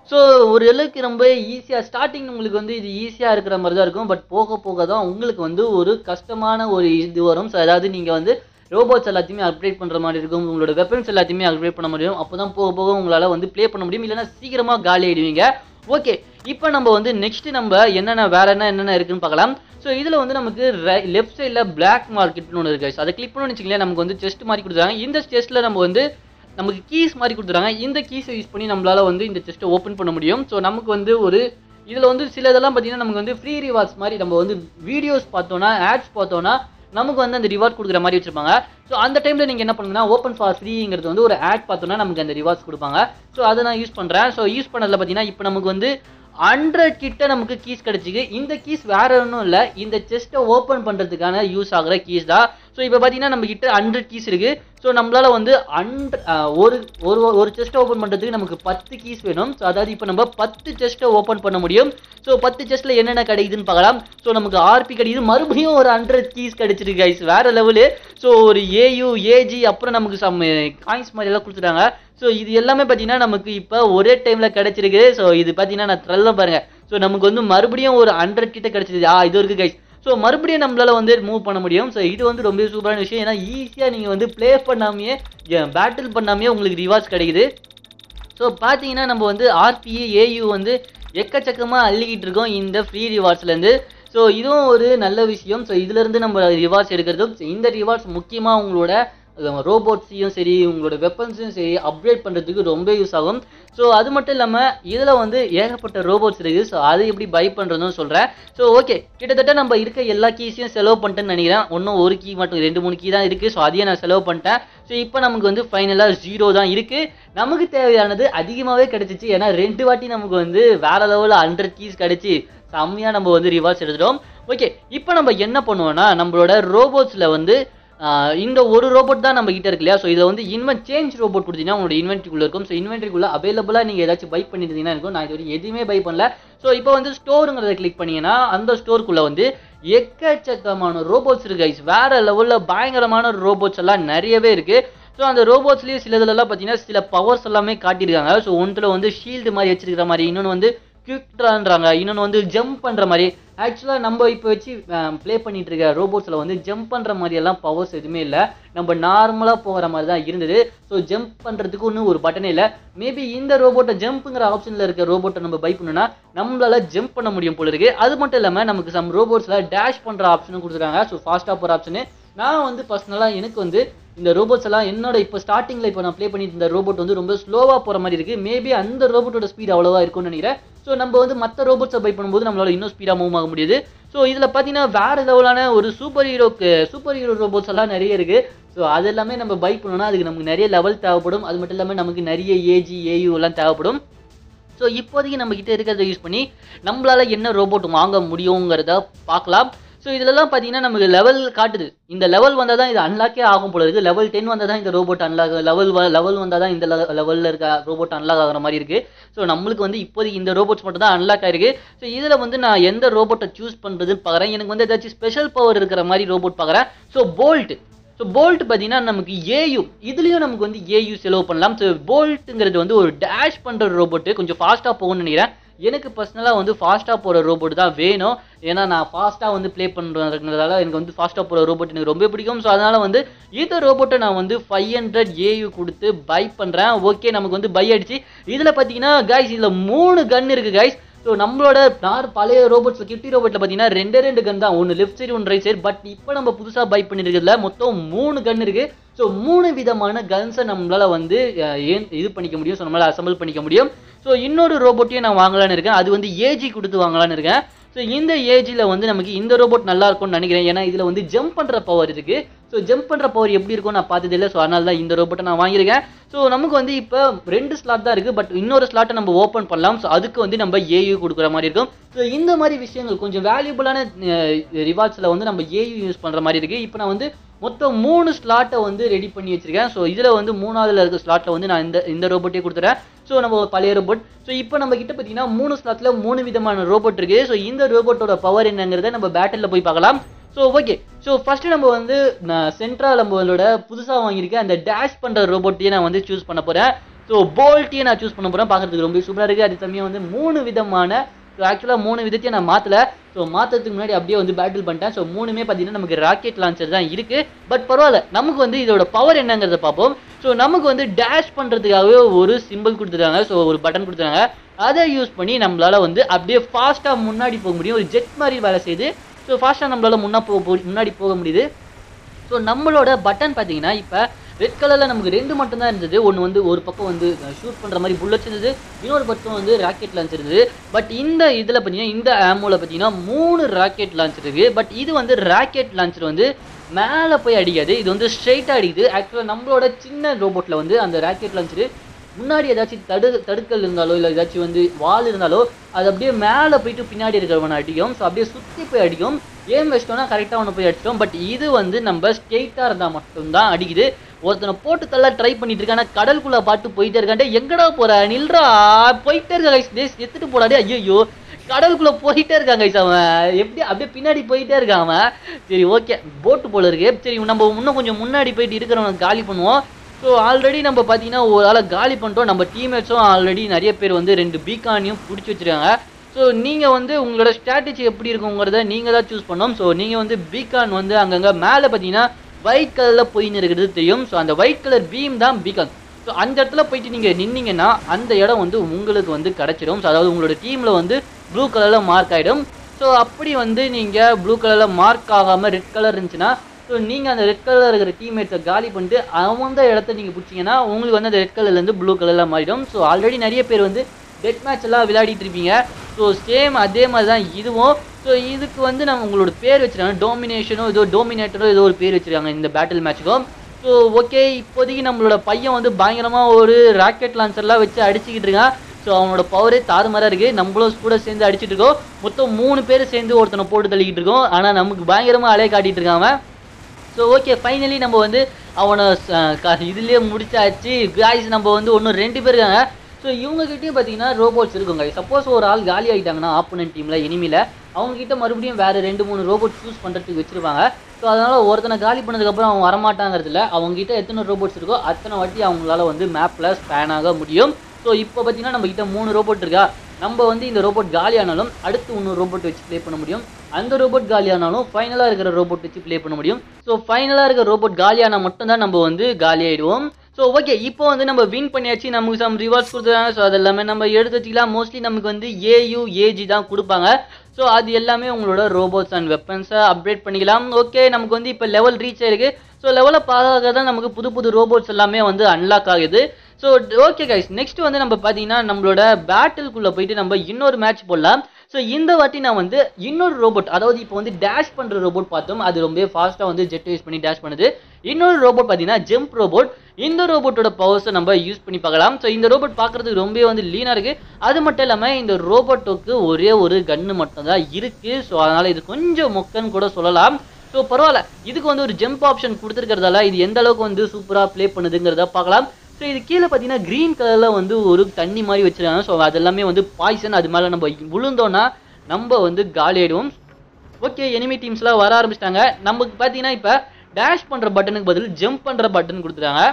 ஸோ ஒரு அளவுக்கு ரொம்ப ஈஸியாக ஸ்டார்டிங் உங்களுக்கு வந்து இது ஈஸியாக இருக்கிற மாதிரி தான் இருக்கும் பட் போக போக தான் உங்களுக்கு வந்து ஒரு கஷ்டமான ஒரு இது வரும் ஸோ அதாவது நீங்கள் வந்து ரோபோட்ஸ் எல்லாத்தையுமே அப்டேட் பண்ணுற மாதிரி இருக்கும் உங்களோட வெப்பன்ஸ் எல்லாத்தையுமே அப்டேட் பண்ண முடியும் அப்போ தான் போக போக உங்களால் வந்து ப்ளே பண்ண முடியும் இல்லைன்னா சீக்கிரமாக காலி ஆயிடுவீங்க ஓகே இப்போ நம்ம வந்து நெக்ஸ்ட் நம்ம என்னென்ன வேற என்ன என்னென்ன இருக்குன்னு பார்க்கலாம் ஸோ இதில் வந்து நமக்கு லெஃப்ட் சைடில் பிளாக் மார்க்கெட்னு ஒன்று இருக்கு அதை கிளிக் பண்ணணும்னு வச்சுங்களேன் நமக்கு வந்து செஸ்ட் மாதிரி கொடுத்துருக்காங்க இந்த செஸ்ட்டில் நம்ம வந்து நமக்கு கீஸ் மாதிரி கொடுத்துறாங்க இந்த கீஸை யூஸ் பண்ணி நம்மளால வந்து இந்த செஸ்ட்டை ஓப்பன் பண்ண முடியும் ஸோ நமக்கு வந்து ஒரு இதில் வந்து சில இதெல்லாம் பார்த்தீங்கன்னா நமக்கு வந்து ஃப்ரீ ரிவார்ட்ஸ் மாதிரி நம்ம வந்து வீடியோஸ் பார்த்தோன்னா ஆட்ஸ் பார்த்தோன்னா நமக்கு வந்து அந்த ரிவார்ட் கொடுக்குற மாதிரி வச்சிருப்பாங்க ஸோ அந்த டைமில் நீங்கள் என்ன பண்ணுங்கன்னா ஓப்பன் ஃபார் ஃப்ரீங்கிறது வந்து ஒரு ஆட் பார்த்தோன்னா நமக்கு அந்த ரிவார்ட்ஸ் கொடுப்பாங்க ஸோ அதை நான் யூஸ் பண்ணுறேன் ஸோ யூஸ் பண்ணதில் பார்த்தீங்கன்னா இப்போ நமக்கு வந்து ஹண்ட்ரட் கிட்ட நமக்கு கீஸ் கிடைச்சிக்கு இந்த கீஸ் வேற ஒன்றும் இல்லை இந்த செஸ்ட்டை ஓப்பன் பண்ணுறதுக்கான யூஸ் ஆகிற கீஸ் தான் ஸோ இப்போ பார்த்தீங்கன்னா நம்ம கிட்ட ஹண்ட்ரட் கீஸ் இருக்கு ஸோ நம்மளால வந்து ஹண்ட்ர ஒரு ஒரு ஒரு செஸ்ட்டை ஓப்பன் பண்ணுறதுக்கு நமக்கு பத்து கீஸ் வேணும் ஸோ அதாவது இப்போ நம்ம பத்து செஸ்ட்டை ஓப்பன் பண்ண முடியும் ஸோ பத்து செஸ்ட்டில் என்னென்ன கிடைக்குதுன்னு பார்க்கலாம் ஸோ நமக்கு ஆர்பி கிடைக்குது மறுபடியும் ஒரு ஹண்ட்ரட் கீஸ் கிடைச்சிருக்கு கைஸ் வேற லெவலு ஸோ ஒரு ஏயு ஏஜி அப்புறம் நமக்கு சம் காயின்ஸ் மாதிரி எல்லாம் கொடுத்துட்டாங்க ஸோ இது எல்லாமே பார்த்தீங்கன்னா நமக்கு இப்போ ஒரே டைமில் கிடைச்சிருக்கு ஸோ இது பார்த்தீங்கன்னா நான் ட்ரெல்ல பாருங்க ஸோ நமக்கு வந்து மறுபடியும் ஒரு ஹண்ட்ரட் கிட்ட கிடைச்சிருக்கு ஆ இது இருக்கு கைஸ் ஸோ மறுபடியும் நம்மளால வந்து மூவ் பண்ண முடியும் ஸோ இது வந்து ரொம்ப சூப்பரான விஷயம் ஏன்னா ஈஸியாக நீங்கள் வந்து ப்ளே பண்ணாமையே பேட்டில் பண்ணாமையே உங்களுக்கு ரிவார்ட்ஸ் கிடைக்குது ஸோ பார்த்தீங்கன்னா நம்ம வந்து ஆர்பிஏ ஏயு வந்து எக்கச்சக்கமாக அள்ளிக்கிட்டு இருக்கோம் இந்த ஃப்ரீ ரிவார்ட்ஸ்லேருந்து ஸோ இதுவும் ஒரு நல்ல விஷயம் ஸோ இதுலேருந்து நம்ம ரிவார்ட்ஸ் எடுக்கிறதும் so இந்த ரிவார்ட்ஸ் முக்கியமாக உங்களோட ரோபோட்ஸையும் சரி உங்களோட வெப்பன்ஸையும் சரி அப்கிரேட் பண்ணுறதுக்கு ரொம்ப யூஸ் ஆகும் ஸோ அது மட்டும் இல்லாமல் இதில் வந்து ஏகப்பட்ட ரோபோட்ஸ் இருக்குது ஸோ அதை எப்படி பை பண்ணுறதுன்னு சொல்கிறேன் ஸோ ஓகே கிட்டத்தட்ட நம்ம இருக்க எல்லா கீஸையும் செலவு பண்ணிட்டேன்னு நினைக்கிறேன் ஒன்றும் ஒரு கீ மட்டும் ரெண்டு மூணு கீ தான் இருக்குது ஸோ அதையே நான் செலவு பண்ணிட்டேன் ஸோ இப்போ நமக்கு வந்து ஃபைனலாக ஜீரோ தான் இருக்குது நமக்கு தேவையானது அதிகமாகவே கிடைச்சிச்சு ஏன்னா ரெண்டு வாட்டி நமக்கு வந்து வேற லெவலில் ஹண்ட்ரட் கீஸ் கிடைச்சி செம்மையாக நம்ம வந்து ரிவார்ட்ஸ் எடுத்துட்டோம் ஓகே இப்போ நம்ம என்ன பண்ணுவோம்னா நம்மளோட ரோபோட்ஸில் வந்து ஆஹ் இந்த ஒரு ரோபோட் தான் நம்ம கிட்ட இருக்கு இல்லையா ஸோ இதில் வந்து இன்வென்ட் சேஞ்ச் ரோபோட் கொடுத்தீங்கன்னா உங்களோட இன்வென்ட்ரிக்குள்ள இருக்கும் ஸோ இன்வென்ட்ரிக்குள்ள அவைலபிளாக நீங்கள் ஏதாச்சும் பை பண்ணியிருந்தீங்கன்னா இருக்கும் நான் இது வரைக்கும் எதுவுமே பை பண்ணல ஸோ இப்போ வந்து ஸ்டோருங்கிறத கிளிக் பண்ணீங்கன்னா அந்த ஸ்டோருக்குள்ள வந்து எக்கச்சக்கமான ரோபோட்ஸ் இருக்கு guys. வேற லெவலில் பயங்கரமான ரோபோட்ஸ் எல்லாம் நிறையவே இருக்கு ஸோ அந்த ரோபோட்ஸ்லேயும் சிலதுலலாம் பார்த்தீங்கன்னா சில பவர்ஸ் எல்லாமே காட்டியிருக்காங்க ஸோ ஒன்றில் வந்து ஷீல்டு மாதிரி வச்சிருக்கிற மாதிரி இன்னொன்று வந்து குவிக்ட்ரான்றாங்க இன்னொன்று வந்து ஜம்ப் பண்ணுற மாதிரி ஆக்சுவலாக நம்ம இப்போ வச்சு ப்ளே பண்ணிட்டு இருக்க ரோபோட்ஸில் வந்து ஜம்ப் பண்ணுற மாதிரி எல்லாம் பவர்ஸ் எதுவுமே இல்லை நம்ம நார்மலாக போகிற மாதிரி தான் இருந்தது ஸோ ஜம்ப் பண்ணுறதுக்கு ஒன்றும் ஒரு பட்டனே இல்லை மேபி இந்த ரோபோட்டை ஜம்ப்புங்கிற ஆப்ஷனில் இருக்க ரோபோட்டை நம்ம பை பண்ணோம்னா நம்மளால ஜம்ப் பண்ண முடியும் போல இருக்கு அது மட்டும் இல்லாமல் நமக்கு சம் ரோபோட்ஸில் டேஷ் பண்ணுற ஆப்ஷனும் கொடுத்துருக்காங்க ஸோ ஃபாஸ்ட்டாக போகிற ஆப்ஷனு நான் வந்து பர்சனலாக எனக்கு வந்து இந்த ரோபோட்ஸ் எல்லாம் என்னோட இப்போ ஸ்டார்டிங்கில் இப்போ நான் ப்ளே பண்ணிட்டு இருந்த ரோபோட் வந்து ரொம்ப ஸ்லோவாக போகிற மாதிரி இருக்குது மேபி அந்த ரோபோட்டோட ஸ்பீட் அவ்வளோவா இருக்கும்னு நினைக்கிறேன் ஸோ நம்ம வந்து மற்ற ரோபோட்ஸை பை பண்ணும்போது நம்மளால இன்னும் ஸ்பீடாக மூவ் ஆக முடியுது ஸோ இதில் பார்த்தீங்கன்னா வேறு லெவலான ஒரு சூப்பர் ஹீரோக்கு சூப்பர் ஹீரோ ரோபோட்ஸ் எல்லாம் நிறைய இருக்குது ஸோ அது எல்லாமே நம்ம பை பண்ணோம்னா அதுக்கு நமக்கு நிறைய லெவல் தேவைப்படும் அது மட்டும் இல்லாமல் நமக்கு நிறைய ஏஜி ஏயு எல்லாம் தேவைப்படும் ஸோ இப்போதைக்கு நம்ம கிட்ட இருக்கிறத யூஸ் பண்ணி நம்மளால என்ன ரோபோட் வாங்க முடியுங்கிறத பார்க்கலாம் ஸோ இதுலலாம் பார்த்தீங்கன்னா நமக்கு லெவல் காட்டுது இந்த லெவல் வந்தால் தான் இது அன்லாக்கே ஆகும் போல இருக்குது லெவல் டென் வந்தால் தான் இந்த ரோபோட் அன்லாக் லெவல் லெவல் வந்தால் தான் இந்த லெவலில் இருக்க ரோபோட் அன்லாக் ஆகிற மாதிரி இருக்குது ஸோ நம்மளுக்கு வந்து இப்போதைக்கு இந்த ரோபோட்ஸ் மட்டும் தான் அன்லாக் ஆயிருக்கு ஸோ இதில் வந்து நான் எந்த ரோபோட்டை சூஸ் பண்ணுறதுன்னு பார்க்குறேன் எனக்கு வந்து ஏதாச்சும் ஸ்பெஷல் பவர் இருக்கிற மாதிரி ரோபோட் பார்க்குறேன் ஸோ போல்ட் ஸோ போல்ட் பார்த்தீங்கன்னா நமக்கு ஏயு இதுலேயும் நமக்கு வந்து ஏயு செலவு பண்ணலாம் ஸோ போல்ட்டுங்கிறது வந்து ஒரு டேஷ் பண்ணுற ரோபோட்டு கொஞ்சம் ஃபாஸ்ட்டாக போகும்னு நினைக்கிறேன் எனக்கு பர்சனலாக வந்து ஃபாஸ்ட்டாக போகிற ரோபோட் தான் வேணும் ஏன்னா நான் ஃபாஸ்ட்டாக வந்து ப்ளே பண்ணுறதுனால எனக்கு வந்து ஃபாஸ்ட்டாக போகிற ரோபோட் எனக்கு ரொம்ப பிடிக்கும் ஸோ அதனால் வந்து இந்த ரோபோட்டை நான் வந்து ஃபைவ் ஹண்ட்ரட் ஏயு கொடுத்து பை பண்ணுறேன் ஓகே நமக்கு வந்து பை அடிச்சு இதில் பார்த்தீங்கன்னா கைஸ் இதில் மூணு கன் இருக்குது கைஸ் ஸோ நம்மளோட நார் பழைய ரோபோட்ஸ் கிட்டி ரோபோட்டில் பார்த்தீங்கன்னா ரெண்டே ரெண்டு கன் தான் ஒன்று லெஃப்ட் சைடு ஒன்று ரைட் சைடு பட் இப்போ நம்ம புதுசாக பை பண்ணிருக்கிறதுல மொத்தம் மூணு கன் இருக்கு ஸோ மூணு விதமான கன்ஸை நம்மளால வந்து அஹ், ஏன் இது பண்ணிக்க முடியும் ஸோ நம்மளால அசம்பிள் பண்ணிக்க முடியும் ஸோ இன்னொரு ரோபோட்டையும் நான் வாங்கலான்னு இருக்கேன் அது வந்து ஏஜி கொடுத்து வாங்கலான்னு இருக்கேன் ஸோ இந்த ஏஜில் வந்து நமக்கு இந்த ரோபோட் நல்லா இருக்கும்னு நினைக்கிறேன் ஏன்னா இதில் வந்து ஜம்ப் பண்ணுற பவர் இருக்கு ஸோ ஜம்ப் பண்ணுற பவர் எப்படி இருக்கும் நான் பார்த்தது இல்லை ஸோ அதனால தான் இந்த ரோபோட்டை நான் வாங்கியிருக்கேன் ஸோ நமக்கு வந்து இப்போ ரெண்டு ஸ்லாட் தான் இருக்குது பட் இன்னொரு ஸ்லாட்டை நம்ம ஓப்பன் பண்ணலாம் ஸோ அதுக்கு வந்து நம்ம ஏயு கொடுக்குற மாதிரி இருக்கும் ஸோ இந்த மாதிரி விஷயங்கள் கொஞ்சம் வேல்யூபிளான ரிவார்ட்ஸில் வந்து நம்ம ஏயு யூஸ் பண்ணுற மாதிரி இருக்குது இப்போ நான் வந்து மொத்தம் மூணு ஸ்லாட்டை வந்து ரெடி பண்ணி வச்சிருக்கேன் ஸோ இதில் வந்து மூணாவதுல இருக்க ஸ்லாட்டில் வந்து நான் இந்த இந்த ரோபோட்டே கொடுத்துறேன் ஸோ நம்ம பழைய ரோபோட் ஸோ இப்போ நம்ம கிட்ட பார்த்தீங்கன்னா மூணு ஸ்லாட்டில் மூணு விதமான ரோபோட் இருக்கு ஸோ இந்த ரோபோட்டோட பவர் என்னங்கிறத நம்ம பேட்டில் போய் பார்க்கலாம் ஸோ ஓகே ஸோ ஃபர்ஸ்ட் நம்ம வந்து நான் சென்ட்ரா நம்மளோட புதுசாக வாங்கியிருக்கேன் அந்த டேஷ் பண்ணுற ரோபோட்டையே நான் வந்து சூஸ் பண்ண போகிறேன் ஸோ போல்ட்டியை நான் சூஸ் பண்ண போகிறேன் பார்க்குறதுக்கு ரொம்ப சூப்பராக இருக்குது அதே சமயம் வந்து மூணு விதமான ஸோ ஆக்சுவலாக மூணு விதத்தையும் நான் மாற்றல ஸோ மாற்றத்துக்கு முன்னாடி அப்படியே வந்து பேட்டில் பண்ணிட்டேன் ஸோ மூணுமே பார்த்தீங்கன்னா நமக்கு ராக்கெட் லான்ச்சர் தான் இருக்குது பட் பரவாயில்ல நமக்கு வந்து இதோட பவர் என்னங்கிறத பார்ப்போம் ஸோ நமக்கு வந்து டேஷ் பண்ணுறதுக்காகவே ஒரு சிம்பிள் கொடுத்துருக்காங்க ஸோ ஒரு பட்டன் கொடுத்துருக்காங்க அதை யூஸ் பண்ணி நம்மளால வந்து அப்படியே ஃபாஸ்ட்டாக முன்னாடி போக முடியும் ஒரு ஜெட் மாதிரி வேலை செய்யுது ஸோ ஃபாஸ்ட்டாக நம்மளால முன்னா போக போ- முன்னாடி போக முடியுது ஸோ நம்மளோட பட்டன் பார்த்தீங்கன்னா இப்போ ரெட் கலரில் நமக்கு ரெண்டு மட்டும் தான் இருந்தது ஒன்று வந்து ஒரு பக்கம் வந்து ஷூட் பண்ணுற மாதிரி புல்லட்ஸ் இருந்தது இன்னொரு பக்கம் வந்து ராக்கெட் லான்ச் இருந்தது பட் இந்த இதில் பார்த்தீங்கன்னா இந்த ஆமோவில் பார்த்தீங்கன்னா மூணு ராக்கெட் லான்ச் இருக்குது பட் இது வந்து ராக்கெட் லான்ச்சர் வந்து மேலே போய் அடிக்காது இது வந்து ஸ்ட்ரைட்டாக அடிக்குது ஆக்சுவலாக நம்மளோட சின்ன ரோபோட்டில் வந்து அந்த ராக்கெட் லான்ச்சரு முன்னாடி ஏதாச்சும் தடு தடுக்கல் இருந்தாலோ இல்லை ஏதாச்சும் வந்து வால் இருந்தாலோ அது அப்படியே மேலே போயிட்டு பின்னாடி இருக்கிறவனை அடிக்கும் ஸோ அப்படியே சுற்றி போய் அடிக்கும் ஏம் வச்சிட்டோம்னா கரெக்டாக அவனை போய் அடிச்சிட்டோம் பட் இது வந்து நம்ம ஸ்ட்ரெயிட்டாக இருந்தால் மட்டும்தான் அடிக்குது ஒருத்தனை போட்டு தள்ள ட்ரை பண்ணிட்டு இருக்கான் கடலுக்குள்ளே பாட்டு போயிட்டே இருக்காண்டே எங்கடா போற நில்றா போயிட்டே இருக்க கைஸ் டேஸ் எடுத்துட்டு போடாடே ஐயோ கடலுக்குள்ள போயிட்டே இருக்கான் கைஸ் அவன் எப்படி அப்படியே பின்னாடி போயிட்டே இருக்கான் அவன் சரி ஓகே போட்டு போல இருக்கு சரி நம்ம இன்னும் கொஞ்சம் முன்னாடி போயிட்டு இருக்கிறவனை காலி பண்ணுவோம் ஸோ ஆல்ரெடி நம்ம பார்த்தீங்கன்னா ஒரு ஆளை காலி பண்ணிட்டோம் நம்ம டீம்மேட்ஸும் ஆல்ரெடி நிறைய பேர் வந்து ரெண்டு பீக்கானையும் பிடிச்சி வச்சிருக்காங்க ஸோ நீங்கள் வந்து உங்களோட ஸ்ட்ராட்டஜி எப்படி இருக்குங்கிறத நீங்கள் தான் சூஸ் பண்ணணும் ஸோ நீங்கள் வந்து பீகான் வந்து அங்கங்கே மேலே பார்த்தீங்கன்னா ஒயிட் கலரில் போயின்னு இருக்கிறது தெரியும் ஸோ அந்த ஒயிட் கலர் பீம் தான் பீகான் ஸோ அந்த இடத்துல போயிட்டு நீங்கள் நின்னீங்கன்னா அந்த இடம் வந்து உங்களுக்கு வந்து கிடச்சிடும் ஸோ அதாவது உங்களோட டீமில் வந்து ப்ளூ கலரில் மார்க் ஆகிடும் ஸோ அப்படி வந்து நீங்கள் ப்ளூ கலரில் மார்க் ஆகாமல் ரெட் கலர் இருந்துச்சுன்னா ஸோ நீங்கள் அந்த ரெட் கலரில் இருக்கிற டீம்மேட்ஸை காலி பண்ணிட்டு அவங்க இடத்த நீங்கள் பிடிச்சிங்கன்னா உங்களுக்கு வந்து அந்த ரெட் கலர்லேருந்து ப்ளூ கலரில் மாறிடும் ஸோ ஆல்ரெடி நிறைய பேர் வந்து டெட் மேட்ச் எல்லாம் விளையாடிட்டு இருப்பீங்க ஸோ சேம் அதே மாதிரி தான் இதுவும் ஸோ இதுக்கு வந்து நம்ம உங்களோட பேர் வச்சிருக்காங்க டோமினேஷனோ ஏதோ டோமினேட்டரோ ஏதோ ஒரு பேர் வச்சிருக்காங்க இந்த பேட்டில் மேட்ச்சுக்கும் ஸோ ஓகே இப்போதைக்கு நம்மளோட பையன் வந்து பயங்கரமாக ஒரு ராக்கெட் லான்ச்சர்லாம் வச்சு அடிச்சுக்கிட்டு இருக்கான் ஸோ அவனோட பவரே தாறுமாறாக இருக்குது நம்மளும் கூட சேர்ந்து அடிச்சிட்டு இருக்கோம் மொத்தம் மூணு பேர் சேர்ந்து ஒருத்தனை போட்டு தள்ளிக்கிட்டு இருக்கோம் ஆனால் நமக்கு பயங்கரமாக அலைய காட்டிட்டு இருக்கான் அவன் ஸோ ஓகே ஃபைனலி நம்ம வந்து அவனை ச- க- இதுலயே முடிச்சாச்சு காய்ஸ் நம்ம வந்து ஒன்றும் ரெண்டு பேர் இருக்காங்க ஸோ இவங்ககிட்டயும் பார்த்தீங்கன்னா ரோபோட்ஸ் இருக்குங்க சப்போஸ் ஒரு ஆள் காலி ஆகிட்டாங்கன்னா ஆப்போனன்ட் டீமில் இனிமேல அவங்க கிட்ட மறுபடியும் வேற ரெண்டு மூணு ரோபோட் சூஸ் பண்ணுறதுக்கு வச்சிருப்பாங்க ஸோ அதனால ஒருத்தனை காலி பண்ணதுக்கப்புறம் அவன் வரமாட்டாங்கிறதுல அவங்க கிட்ட எத்தனை ரோபோட்ஸ் இருக்கோ அத்தனை வாட்டி அவங்களால வந்து மேப்பில் ஸ்பேன் ஆக முடியும் ஸோ இப்போ பார்த்தீங்கன்னா நம்ம கிட்ட மூணு ரோபோட் இருக்கா நம்ம வந்து இந்த ரோபோட் காலியானாலும் அடுத்து இன்னொரு ரோபோட் வச்சு ப்ளே பண்ண முடியும் அந்த ரோபோட் காலியானாலும் ஃபைனலாக இருக்கிற ரோபோட் வச்சு ப்ளே பண்ண முடியும் ஸோ ஃபைனலாக இருக்கிற ரோபோட் காலியானா மட்டும்தான் நம்ம வந்து காலி ஆயிடுவோம் ஸோ ஓகே இப்போ வந்து நம்ம வின் பண்ணியாச்சு நமக்கு சம் ரிவார்ட்ஸ் கொடுத்துருக்காங்க ஸோ அது எல்லாமே நம்ம எடுத்து வச்சுக்கலாம் மோஸ்ட்லி நமக்கு வந்து ஏயு ஏஜி தான் கொடுப்பாங்க ஸோ அது எல்லாமே உங்களோட ரோபோட்ஸ் அண்ட் வெப்பன்ஸை அப்டேட் பண்ணிக்கலாம் ஓகே நமக்கு வந்து இப்போ லெவல் ரீச் ஆயிருக்கு ஸோ லெவலை பார்க்க தான் நமக்கு புது புது ரோபோட்ஸ் எல்லாமே வந்து அன்லாக் ஆகுது ஸோ ஓகே கைஸ் நெக்ஸ்ட் வந்து நம்ம பார்த்தீங்கன்னா நம்மளோட பேட்டில்குள்ளே போயிட்டு நம்ம இன்னொரு மேட்ச் போடலாம் ஸோ இந்த வாட்டி நான் வந்து இன்னொரு ரோபோட் அதாவது இப்போ வந்து டேஷ் பண்ணுற ரோபோட் பார்த்தோம் அது ரொம்ப ஃபாஸ்ட்டாக வந்து ஜெட் யூஸ் பண்ணி டேஷ் பண்ணுது இன்னொரு ரோபோட் பார்த்தீங்கன்னா ஜம்ப் ரோபோட் இந்த ரோபோட்டோட பவர்ஸை நம்ம யூஸ் பண்ணி பார்க்கலாம் ஸோ இந்த ரோபோட் பார்க்குறதுக்கு ரொம்ப வந்து லீனாக இருக்குது அது மட்டும் இல்லாமல் இந்த ரோபோட்டுக்கு ஒரே ஒரு கன்று மட்டும் தான் இருக்குது ஸோ அதனால் இது கொஞ்சம் மொக்கன்னு கூட சொல்லலாம் ஸோ பரவாயில்ல இதுக்கு வந்து ஒரு ஜம்ப் ஆப்ஷன் கொடுத்துருக்கிறதால இது எந்த அளவுக்கு வந்து சூப்பராக ப்ளே பண்ணுதுங்கிறத பார்க்கலாம் ஸோ இது கீழே பார்த்தீங்கன்னா க்ரீன் கலரில் வந்து ஒரு தண்ணி மாதிரி வச்சிருக்காங்க ஸோ அது எல்லாமே வந்து பாய்சன் அது மேலே நம்ம விழுந்தோன்னா நம்ம வந்து காலி ஆயிடுவோம் ஓகே எனிமி டீம்ஸ்லாம் வர ஆரம்பிச்சிட்டாங்க நமக்கு பார்த்தீங்கன்னா இப்போ டேஷ் பண்ணுற பட்டனுக்கு பதில் ஜம்ப் பண்ணுற பட்டன் கொடுத்துட்டாங்க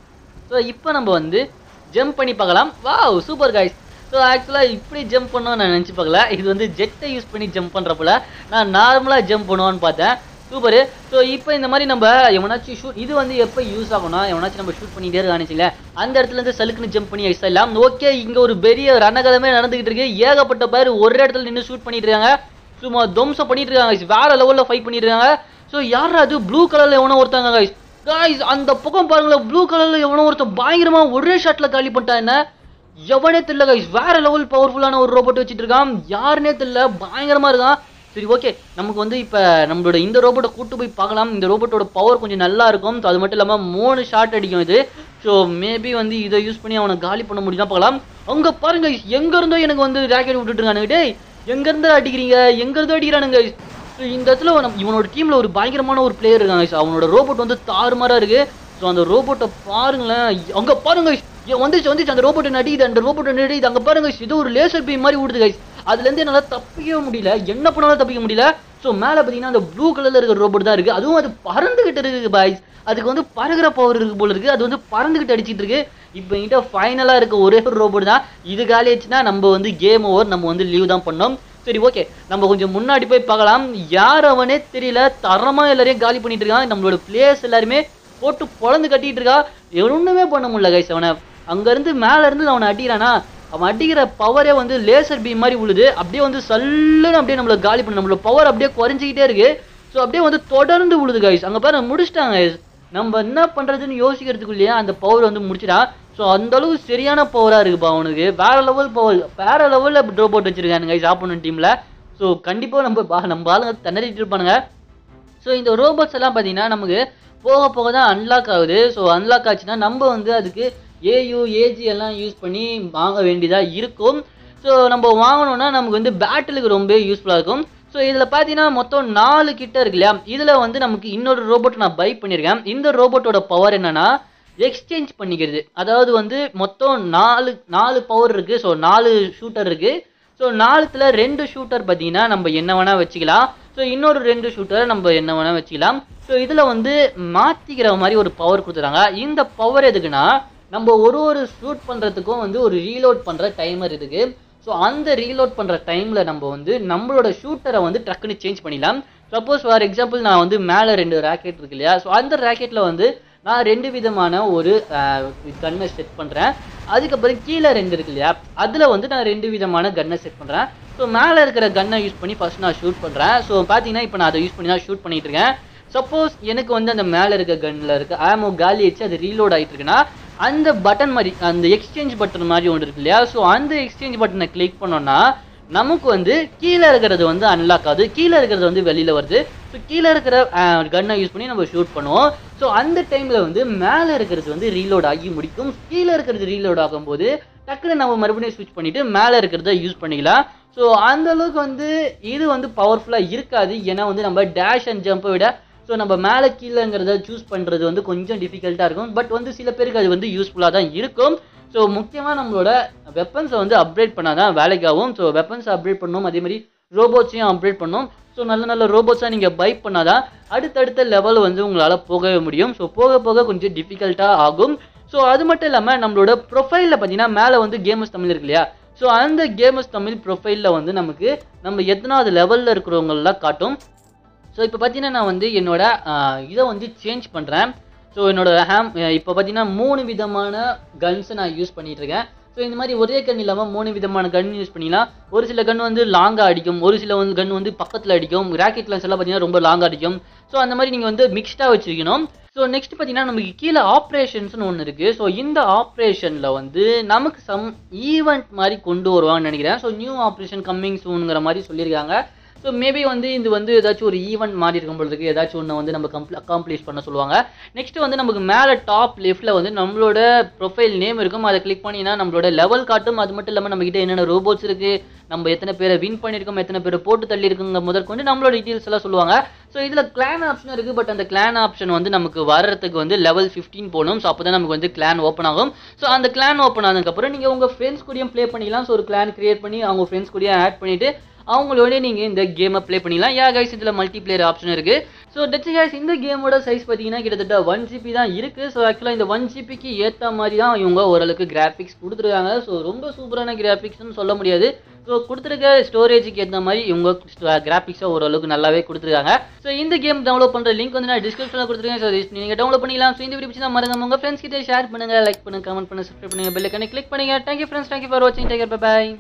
ஸோ இப்போ நம்ம வந்து ஜம்ப் பண்ணி பார்க்கலாம் வாவ் சூப்பர் காய்ஸ் ஸோ ஆக்சுவலாக இப்படி ஜம்ப் பண்ணோன்னு நான் நினச்சி பார்க்கல இது வந்து ஜெட்டை யூஸ் பண்ணி ஜம்ப் பண்ணுறப்பல நான் நார்மலாக ஜம்ப் பண்ணுவான்னு பார்த்தேன் சூப்பர் ஸோ இப்போ இந்த மாதிரி நம்ம எவனாச்சும் ஷூட் இது வந்து எப்போ யூஸ் ஆகணும் எவனாச்சும் நம்ம ஷூட் பண்ணிட்டே இருக்கானுச்சுல அந்த இடத்துல இருந்து சலுக்குன்னு ஜம்ப் பண்ணி ஐஸ் எல்லாம் ஓகே இங்கே ஒரு பெரிய ரணகலமே நடந்துகிட்டு இருக்கு ஏகப்பட்ட பேர் ஒரு இடத்துல நின்று ஷூட் பண்ணிட்டு இருக்காங்க சும்மா துவம்சம் பண்ணிட்டு இருக்காங்க guys. வேற லெவலில் ஃபைட் பண்ணிட்டு இருக்காங்க ஸோ யார் அது ப்ளூ கலரில் எவனோ ஒருத்தாங்க guys காய்ஸ் அந்த பக்கம் பாருங்களேன் ப்ளூ கலரில் எவனோ ஒருத்தன் பயங்கரமா ஒரே ஷாட்டில் காலி பண்ணிட்டான் என்ன எவனே தெரியல கைஸ் வேற லெவல் பவர்ஃபுல்லான ஒரு ரோபோட் வச்சுட்டு இருக்கான் யாருனே தெரியல பயங்கரமா இருக்கான் சரி ஓகே நமக்கு வந்து இப்போ நம்மளோட இந்த ரோபோட்டை கூட்டு போய் பார்க்கலாம் இந்த ரோபோட்டோட பவர் கொஞ்சம் நல்லா இருக்கும் So, அது மட்டும் இல்லாமல் மூணு ஷாட் அடிக்கும் இது ஸோ மேபி வந்து இதை யூஸ் பண்ணி அவனை காலி பண்ண முடியுமா பார்க்கலாம் அங்கே பாருங்க guys, எங்க இருந்தோ எனக்கு வந்து ராக்கெட் விட்டுட்டு இருக்கானுங்க டேய் எங்க இருந்து அடிக்கிறீங்க எங்க இருந்து அடிக்கிறானுங்க guys? So, இந்த இடத்துல நம்ம- இவனோட டீம்ல ஒரு பயங்கரமான ஒரு பிளேயர் இருக்காங்க guys. அவனோட ரோபோட் வந்து தாறுமாறா இருக்கு ஸோ அந்த ரோபோட்டை பாருங்களேன் அங்க பாருங்க guys. ஏ, வந்துச்சு வந்துச்சு அந்த ரோபோட்டை நடிக்குது அந்த ரோபோட்டை நடிக்குது அங்க பாருங்க guys. இது ஒரு லேசர் பீம் மாதிரி விடுது கைஸ் அதுல இருந்து என்னால தப்பிக்கவே முடியல என்ன பண்ணாலும் தப்பிக்க முடியல ஸோ மேல பாத்தீங்கன்னா அந்த ப்ளூ கலர்ல இருக்கிற ரோபோட் தான் இருக்கு அதுவும் அது பறந்துகிட்டு இருக்கு பாய்ஸ் அதுக்கு வந்து பறகுற பவர் இருக்கு போல இருக்கு அது வந்து பறந்துகிட்டு அடிச்சிட்டு இருக்கு இப்போ என்கிட்ட ஃபைனலாக இருக்க ஒரே ஒரு ரோபோட் தான் இது காலி ஆச்சுன்னா நம்ம வந்து கேம் ஓவர் நம்ம வந்து லீவ் தான் பண்ணோம் சரி ஓகே நம்ம கொஞ்சம் முன்னாடி போய் பார்க்கலாம் யார் அவனே தெரியல தரமா எல்லாரையும் காலி பண்ணிட்டு இருக்கான் நம்மளோட பிளேயர்ஸ் எல்லாருமே போட்டு பொழந்து கட்டிட்டு இருக்கா ஒண்ணுமே பண்ண முடியல கைஸ் அவனை அங்கேருந்து மேல இருந்து அவனை அடிக்கிறானா அவன் அடிக்கிற பவரே வந்து லேசர் பீம் மாதிரி உழுது அப்படியே வந்து சல்லுன்னு அப்படியே நம்மள காலி பண்ண நம்மளோட பவர் அப்படியே குறைஞ்சிக்கிட்டே இருக்கு ஸோ அப்படியே வந்து தொடர்ந்து உழுது கைஸ் அங்கே பாரு முடிச்சிட்டாங்க guys. நம்ம என்ன பண்றதுன்னு யோசிக்கிறதுக்குள்ளேயே அந்த பவர் வந்து முடிச்சிட்டான் ஸோ அந்த அளவு சரியான பவராக இருக்குப்பா அவனுக்கு வேற லெவல் பவர் வேற லெவலில் ரோபோட் வச்சிருக்கானுங்க guys ஆப்போனன்ட் டீமில் ஸோ கண்டிப்பாக நம்ம பா- நம்ம ஆளுங்க திணறிட்டு இருப்பானுங்க ஸோ இந்த ரோபோட்ஸ் எல்லாம் பார்த்தீங்கன்னா நமக்கு போக போக தான் அன்லாக் ஆகுது ஸோ அன்லாக் ஆச்சுன்னா நம்ம வந்து அதுக்கு ஏயு ஏஜி எல்லாம் யூஸ் பண்ணி வாங்க வேண்டியதாக இருக்கும் ஸோ நம்ம வாங்கணும்னா நமக்கு வந்து பேட்டிலுக்கு ரொம்ப யூஸ்ஃபுல்லாக இருக்கும் ஸோ இதில் பார்த்தீங்கன்னா மொத்தம் நாலு கிட்ட இருக்கு இல்லையா இதில் வந்து நமக்கு இன்னொரு ரோபோட் நான் பை பண்ணியிருக்கேன் இந்த ரோபோட்டோட பவர் என்னன்னா எக்ஸ்சேஞ்ச் பண்ணிக்கிறது அதாவது வந்து மொத்தம் நாலு நாலு பவர் இருக்கு ஸோ நாலு ஷூட்டர் இருக்கு ஸோ நாலுத்துல ரெண்டு ஷூட்டர் பார்த்தீங்கன்னா நம்ம என்ன வேணா வச்சுக்கலாம் ஸோ இன்னொரு ரெண்டு ஷூட்டர் நம்ம என்ன வேணா வச்சுக்கலாம் ஸோ இதில் வந்து மாற்றிக்கிற மாதிரி ஒரு பவர் கொடுத்துறாங்க இந்த பவர் எதுக்குன்னா நம்ம ஒரு ஒரு ஷூட் பண்ணுறதுக்கும் வந்து ஒரு ரீலோட் பண்ணுற டைமர் இருக்கு ஸோ அந்த ரீலோட் பண்ணுற டைமில் நம்ம வந்து நம்மளோட ஷூட்டரை வந்து டக்குன்னு சேஞ்ச் பண்ணிடலாம் சப்போஸ் ஃபார் எக்ஸாம்பிள் நான் வந்து மேலே ரெண்டு ராக்கெட் இருக்கு இல்லையா ஸோ அந்த ராக்கெட்டில் வந்து நான் ரெண்டு விதமான ஒரு கன்னை செட் பண்ணுறேன் அதுக்கப்புறம் கீழே ரெண்டு இருக்கு இல்லையா அதில் வந்து நான் ரெண்டு விதமான கன்னை செட் பண்ணுறேன் ஸோ மேலே இருக்கிற கன்னை யூஸ் பண்ணி ஃபர்ஸ்ட் நான் ஷூட் பண்ணுறேன் ஸோ பார்த்தீங்கன்னா இப்போ நான் அதை யூஸ் பண்ணி தான் ஷூட் பண்ணிட்டு இருக்கேன் சப்போஸ் எனக்கு வந்து அந்த மேலே இருக்க கன்னில் இருக்க ஆமோ காலி வச்சு அது ரீலோட் ஆகிட்டு இருக்குன்னா அந்த பட்டன் மாதிரி அந்த எக்ஸ்சேஞ்ச் பட்டன் மாதிரி ஒன்று இருக்கு இல்லையா ஸோ அந்த எக்ஸ்சேஞ்ச் பட்டனை கிளிக் பண்ணோம்னா நமக்கு வந்து கீழே இருக்கிறது வந்து அன்லாக் ஆகுது கீழே இருக்கிறது வந்து வெளியில் வருது ஸோ கீழே இருக்கிற கன்னை யூஸ் பண்ணி நம்ம ஷூட் பண்ணுவோம் ஸோ அந்த டைமில் வந்து மேலே இருக்கிறது வந்து ரீலோட் ஆகி முடிக்கும் கீழே இருக்கிறது ரீலோட் ஆகும்போது டக்குன்னு நம்ம மறுபடியும் ஸ்விட்ச் பண்ணிட்டு மேலே இருக்கிறத யூஸ் பண்ணிக்கலாம் ஸோ அந்த அளவுக்கு வந்து இது வந்து பவர்ஃபுல்லாக இருக்காது ஏன்னா வந்து நம்ம டேஷ் அண்ட் ஜம்பை விட ஸோ நம்ம மேலே கீழேங்கிறத சூஸ் பண்ணுறது வந்து கொஞ்சம் டிஃபிகல்ட்டாக இருக்கும் பட் வந்து சில பேருக்கு அது வந்து யூஸ்ஃபுல்லாக தான் இருக்கும் ஸோ முக்கியமாக நம்மளோட வெப்பன்ஸை வந்து அப்கிரேட் பண்ணால் தான் வேலைக்கு ஆகும் ஸோ வெப்பன்ஸை அப்கிரேட் பண்ணணும் அதே மாதிரி ரோபோட்ஸையும் அப்கிரேட் பண்ணணும் ஸோ நல்ல நல்ல ரோபோட்ஸாக நீங்கள் பை பண்ணாதான் அடுத்தடுத்த லெவல் வந்து உங்களால் போகவே முடியும் ஸோ போக போக கொஞ்சம் டிஃபிகல்ட்டாக ஆகும் ஸோ அது மட்டும் இல்லாமல் நம்மளோட ப்ரொஃபைலில் பார்த்தீங்கன்னா மேலே வந்து கேமஸ் தமிழ் இருக்கு இல்லையா ஸோ அந்த கேமஸ் தமிழ் ப்ரொஃபைலில் வந்து நமக்கு நம்ம எத்தனாவது லெவலில் இருக்கிறவங்களெலாம் காட்டும் ஸோ இப்போ பார்த்தீங்கன்னா நான் வந்து என்னோட ஆஹ், இதை வந்து சேஞ்ச் பண்ணுறேன் ஸோ என்னோட ஹேம் இப்போ பார்த்தீங்கன்னா மூணு விதமான கன்ஸை நான் யூஸ் பண்ணிட்டு இருக்கேன் ஸோ இந்த மாதிரி ஒரே கன் இல்லாமல் மூணு விதமான கன் யூஸ் பண்ணிக்கலாம் ஒரு சில கன் வந்து லாங்காக அடிக்கும் ஒரு சில வந்து கன் வந்து பக்கத்தில் அடிக்கும் ராக்கெட் லன்ஸ் எல்லாம் பார்த்தீங்கன்னா ரொம்ப லாங்காக அடிக்கும் ஸோ அந்த மாதிரி நீங்கள் வந்து மிக்ஸ்டாக வச்சுக்கணும் ஸோ நெக்ஸ்ட் பார்த்தீங்கன்னா நமக்கு கீழே ஆப்ரேஷன்ஸ்னு ஒன்று இருக்குது ஸோ இந்த ஆப்ரேஷனில் வந்து நமக்கு சம் ஈவெண்ட் மாதிரி கொண்டு வருவாங்கன்னு நினைக்கிறேன் ஸோ நியூ ஆப்ரேஷன் கம்மிங் சூனுங்கிற மாதிரி சொல்லியிருக்காங்க ஸோ மேபி வந்து இது வந்து ஏதாச்சும் ஒரு ஈவெண்ட் மாதிரி இருக்கும் பொழுதுக்கு ஏதாச்சும் ஒன்று வந்து நம்ம கம்ப்ளி அக்காம்ப்ளிஷ் பண்ண சொல்லுவாங்க நெக்ஸ்ட் வந்து நமக்கு மேலே டாப் லெஃப்ட்டில் வந்து நம்மளோட ப்ரொஃபைல் நேம் இருக்கும் அதை கிளிக் பண்ணினா நம்மளோட லெவல் காட்டும் அது மட்டும் இல்லாமல் நம்மகிட்ட என்னென்ன ரோபோட்ஸ் இருக்குது நம்ம எத்தனை பேரை வின் பண்ணியிருக்கோம் எத்தனை பேரை போட்டு தள்ளி இருக்குங்க முதற்கொண்டு நம்மளோட டீட்டெயில்ஸ் எல்லாம் சொல்லுவாங்க ஸோ இதில் கிளான் ஆப்ஷன் இருக்குது பட் அந்த கிளான் ஆப்ஷன் வந்து நமக்கு வர்றதுக்கு வந்து லெவல் 15 போகணும் ஸோ அப்போ தான் நமக்கு வந்து கிளான் ஓப்பன் ஆகும் ஸோ அந்த கிளான் ஓப்பன் ஆனதுக்கப்புறம் நீங்கள் உங்கள் ஃப்ரெண்ட்ஸ் கூடயும் ப்ளே பண்ணிக்கலாம் ஸோ ஒரு கிளான் கிரியேட் பண்ணி அவங்க ஃப்ரெண்ட்ஸ் கூடயும் ஆட் பண்ணிவிட்டு அவங்களோட நீங்கள் இந்த கேமை ப்ளே பண்ணிக்கலாம் யா கைஸ் இதில் மல்டி பிளேயர் ஆப்ஷன் இருக்குது ஸோ டச் கைஸ் இந்த கேமோட சைஸ் பார்த்தீங்கன்னா கிட்டத்தட்ட ஒன் ஜிபி தான் இருக்குது ஸோ ஆக்சுவலாக இந்த ஒன் ஜிபிக்கு ஏற்ற மாதிரி தான் இவங்க ஓரளவுக்கு கிராஃபிக்ஸ் கொடுத்துருக்காங்க ஸோ ரொம்ப சூப்பரான கிராஃபிக்ஸ்னு சொல்ல முடியாது ஸோ கொடுத்துருக்க ஸ்டோரேஜுக்கு ஏற்ற மாதிரி இவங்க கிராஃபிக்ஸை ஓரளவுக்கு நல்லாவே கொடுத்துருக்காங்க ஸோ இந்த கேம் டவுன்லோட் பண்ணுற லிங்க் வந்து நான் டிஸ்கிரிப்ஷனில் கொடுத்துருக்கேன் ஸோ நீங்கள் டவுன்லோட் பண்ணிக்கலாம் ஸோ இந்த வீடியோ பிடிச்சா மறக்காம உங்கள் ஃப்ரெண்ட்ஸ் கிட்ட ஷேர் பண்ணுங்கள் லைக் பண்ணுங்கள் கமெண்ட் பண்ணுங்கள் சப்ஸ்கிரைப் பண்ணுங்கள் பெல்லைக்கானே கிளிக் பண்ணுங்கள் தேங்க்யூ ஃப்ரெண்ட்ஸ் தேங்க்யூ ஃபார் வாட்சிங் டேக்கர் பை